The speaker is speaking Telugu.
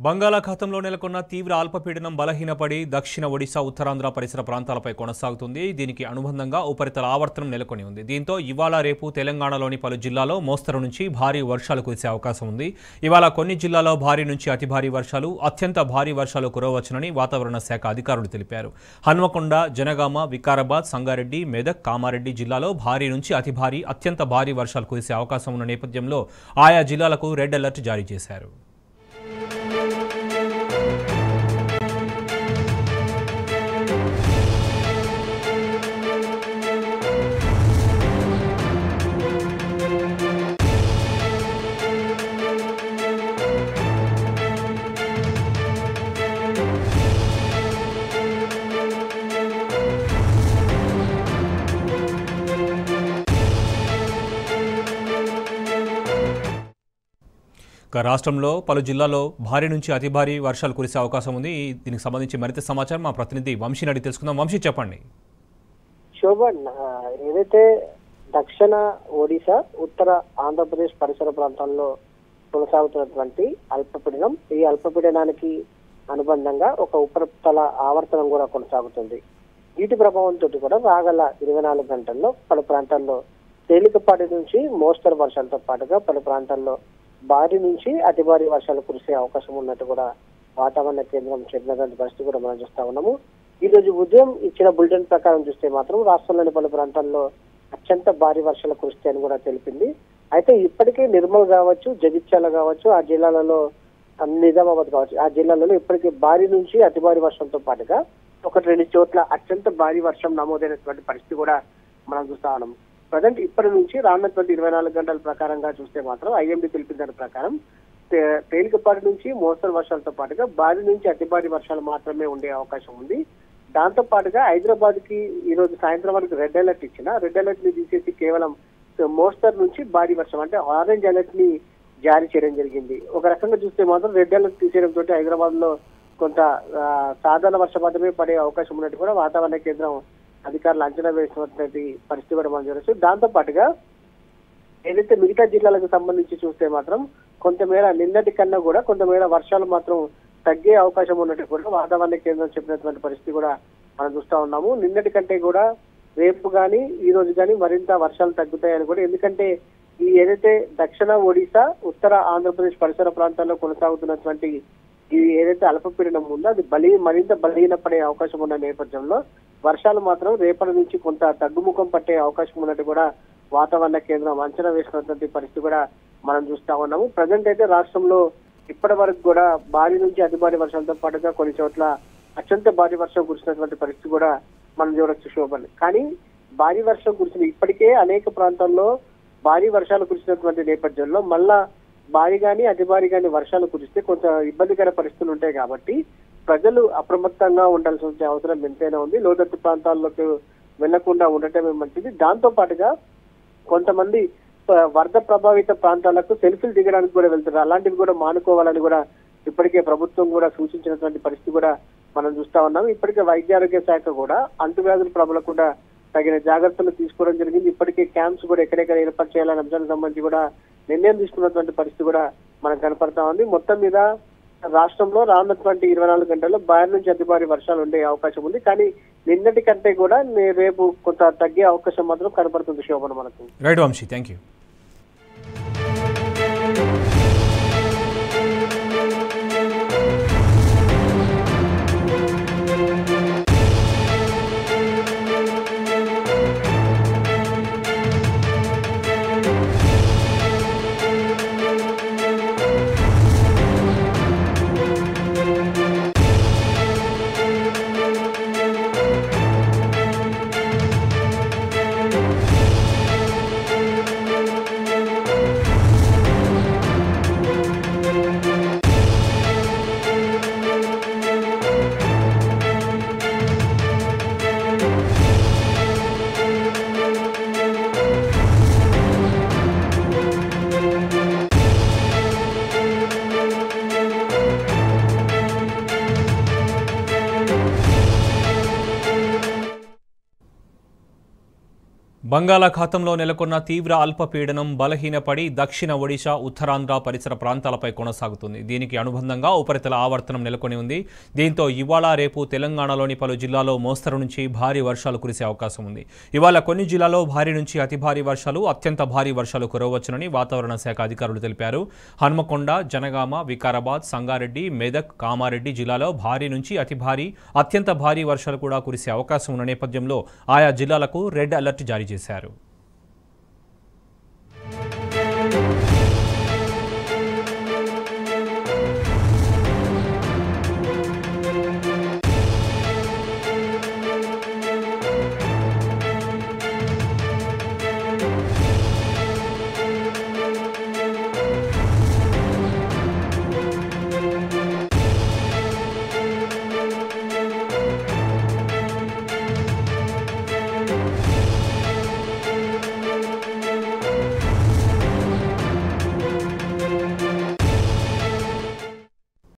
బంగాళాఖాతంలో నెలకొన్న తీవ్ర అల్పపీడనం బలహీనపడి దక్షిణ ఒడిశా ఉత్తరాంధ్ర పరిసర ప్రాంతాలపై కొనసాగుతుంది దీనికి అనుబంధంగా ఉపరితల ఆవర్తనం నెలకొని ఉంది దీంతో ఇవాళ రేపు తెలంగాణలోని పలు జిల్లాల్లో మోస్తరు నుంచి భారీ వర్షాలు కురిసే అవకాశం ఉంది ఇవాళ కొన్ని జిల్లాల్లో భారీ నుంచి అతి భారీ వర్షాలు అత్యంత భారీ వర్షాలు కురవచ్చునని వాతావరణ శాఖ అధికారులు తెలిపారు హన్మకొండ జనగామ వికారాబాద్ సంగారెడ్డి మెదక్ కామారెడ్డి జిల్లాలో భారీ నుంచి అతి భారీ అత్యంత భారీ వర్షాలు కురిసే అవకాశం ఉన్న నేపథ్యంలో ఆయా జిల్లాలకు రెడ్ అలర్ట్ జారీ చేశారు ఇక రాష్ట్రంలో పలు జిల్లాల్లో భారీ నుంచి అతి భారీ వర్షాలు కురిసే అవకాశం ఉంది దీనికి సంబంధించి మరింత సమాచారం మా ప్రతినిధి వంశీని అడిగి తెలుసుకుందాం వంశీ చెప్పండి శోభన్ ఆ, ఏదైతే దక్షిణ ఒడిశా ఉత్తర ఆంధ్రప్రదేశ్ పరిసర ప్రాంతాల్లో కొనసాగుతున్నటువంటి అల్పపీడనం ఈ అల్పపీడనానికి అనుబంధంగా ఒక ఉపరితల ఆవర్తనం కూడా కొనసాగుతుంది వీటి ప్రభావంతో కూడా రాగల ఇరవై నాలుగు గంటల్లో పలు ప్రాంతాల్లో తేలికపాటి నుంచి మోస్తరు వర్షాలతో పాటుగా పలు ప్రాంతాల్లో భారీ నుంచి అతి భారీ వర్షాలు కురిసే అవకాశం ఉన్నట్టు కూడా వాతావరణ కేంద్రం చెప్పినటువంటి పరిస్థితి కూడా మనం చూస్తా ఉన్నాము ఈ రోజు ఉదయం ఇచ్చిన బులెటిన్ ప్రకారం చూస్తే మాత్రం రాష్ట్రంలోని పలు ప్రాంతాల్లో అత్యంత భారీ వర్షాలు కురుస్తాయని కూడా తెలిపింది అయితే ఇప్పటికే నిర్మల్ కావచ్చు జగిత్యాల కావచ్చు ఆ జిల్లాలలో ఆ, నిజామాబాద్ కావచ్చు ఆ జిల్లాలలో ఇప్పటికే భారీ నుంచి అతి భారీ వర్షంతో పాటుగా ఒకటి రెండు చోట్ల అత్యంత భారీ వర్షం నమోదైనటువంటి పరిస్థితి కూడా మనం చూస్తా ఉన్నాం ప్రజెంట్ ఇప్పటి నుంచి రానున్నటువంటి ఇరవై నాలుగు గంటల ప్రకారంగా చూస్తే మాత్రం ఐఎండీ తెలిపిన దాని ప్రకారం తే- తేలికపాటి నుంచి మోస్తరు వర్షాలతో పాటుగా భారీ నుంచి అతి భారీ వర్షాలు మాత్రమే ఉండే అవకాశం ఉంది దాంతో పాటుగా హైదరాబాద్ కి ఈ రోజు సాయంత్రం వరకు రెడ్ అలర్ట్ ఇచ్చిన రెడ్ అలర్ట్ ని తీసేసి కేవలం మోస్తరు నుంచి భారీ వర్షం అంటే ఆరెంజ్ అలర్ట్ ని జారీ చేయడం జరిగింది ఒక రకంగా చూస్తే మాత్రం రెడ్ అలర్ట్ తీసేయడం తోటి హైదరాబాద్ లో కొంత ఆ, సాధారణ వర్షపాతమే పడే అవకాశం ఉన్నట్టు కూడా వాతావరణ కేంద్రం అధికారులు అంచనా వేసినటువంటి పరిస్థితి కూడా మనం చూడొచ్చు దాంతో పాటుగా ఏదైతే మిగతా జిల్లాలకు సంబంధించి చూస్తే మాత్రం కొంతమేర నిన్నటి కన్నా కూడా కొంతమేర వర్షాలు మాత్రం తగ్గే అవకాశం ఉన్నట్టు కూడా వాతావరణ కేంద్రం చెప్పినటువంటి పరిస్థితి కూడా మనం చూస్తా ఉన్నాము నిన్నటి కంటే కూడా రేపు కానీ ఈ రోజు కానీ మరింత వర్షాలు తగ్గుతాయని కూడా ఎందుకంటే ఈ ఏదైతే దక్షిణ ఒడిశా ఉత్తర ఆంధ్రప్రదేశ్ పరిసర ప్రాంతాల్లో కొనసాగుతున్నటువంటి ఈ ఏదైతే అల్పపీడనం ఉందో అది బలి మరింత బలహీనపడే అవకాశం ఉన్న నేపథ్యంలో వర్షాలు మాత్రం రేపటి నుంచి కొంత తగ్గుముఖం పట్టే అవకాశం ఉన్నట్టు కూడా వాతావరణ కేంద్రం అంచనా వేసినటువంటి పరిస్థితి కూడా మనం చూస్తా ఉన్నాము ప్రజెంట్ అయితే రాష్ట్రంలో ఇప్పటి వరకు కూడా భారీ నుంచి అతి భారీ వర్షాలతో పాటుగా కొన్ని చోట్ల అత్యంత భారీ వర్షం కురిసినటువంటి పరిస్థితి కూడా మనం చూడొచ్చు శోభన్ కానీ భారీ వర్షం కురిసిన ఇప్పటికే అనేక ప్రాంతాల్లో భారీ వర్షాలు కురిసినటువంటి నేపథ్యంలో మళ్ళా భారీ గాని అతి భారీ గాని వర్షాలు కురిస్తే కొంత ఇబ్బందికర పరిస్థితులు ఉంటాయి కాబట్టి ప్రజలు అప్రమత్తంగా ఉండాల్సిన అవసరం ఎంతైనా ఉంది లోతట్టు ప్రాంతాల్లోకి వెళ్లకుండా ఉండటమే మంచిది దాంతో పాటుగా కొంతమంది ప- వరద ప్రభావిత ప్రాంతాలకు సెల్ఫీలు దిగడానికి కూడా వెళ్తున్నారు అలాంటివి కూడా మానుకోవాలని కూడా ఇప్పటికే ప్రభుత్వం కూడా సూచించినటువంటి పరిస్థితి కూడా మనం చూస్తా ఉన్నాం ఇప్పటికే వైద్య ఆరోగ్య శాఖ కూడా అంటువ్యాధులు ప్రబలకుండా తగిన జాగ్రత్తలు తీసుకోవడం జరిగింది ఇప్పటికే క్యాంప్స్ కూడా ఎక్కడెక్కడ ఏర్పాటు చేయాలనే అంశానికి సంబంధించి కూడా నిర్ణయం తీసుకున్నటువంటి పరిస్థితి కూడా మనకు కనపడతా ఉంది మొత్తం మీద రాష్ట్రంలో రానున్నటువంటి ఇరవై నాలుగు గంటల్లో భారీ నుంచి అతి భారీ వర్షాలు ఉండే అవకాశం ఉంది కానీ నిన్నటి కంటే కూడా నే- రేపు కొంత తగ్గే అవకాశం మాత్రం కనపడుతుంది శోభన మనకు రైట్ వంశీ థ్యాంక్ యూ బంగాళాఖాతంలో నెలకొన్న తీవ్ర అల్పపీడనం బలహీనపడి దక్షిణ ఒడిశా ఉత్తరాంధ్ర పరిసర ప్రాంతాలపై కొనసాగుతుంది దీనికి అనుబంధంగా ఉపరితల ఆవర్తనం నెలకొని ఉంది దీంతో ఇవాళ రేపు తెలంగాణలోని పలు జిల్లాల్లో మోస్తరు నుంచి భారీ వర్షాలు కురిసే అవకాశం ఉంది ఇవాళ కొన్ని జిల్లాల్లో భారీ నుంచి అతి భారీ వర్షాలు అత్యంత భారీ వర్షాలు కురవచ్చునని వాతావరణ శాఖ అధికారులు తెలిపారు హన్మకొండ జనగామ వికారాబాద్ సంగారెడ్డి మెదక్ కామారెడ్డి జిల్లాలో భారీ నుంచి అతి భారీ అత్యంత భారీ వర్షాలు కూడా కురిసే అవకాశం ఉన్న నేపథ్యంలో ఆయా జిల్లాలకు రెడ్ అలర్ట్ జారీ చేశారు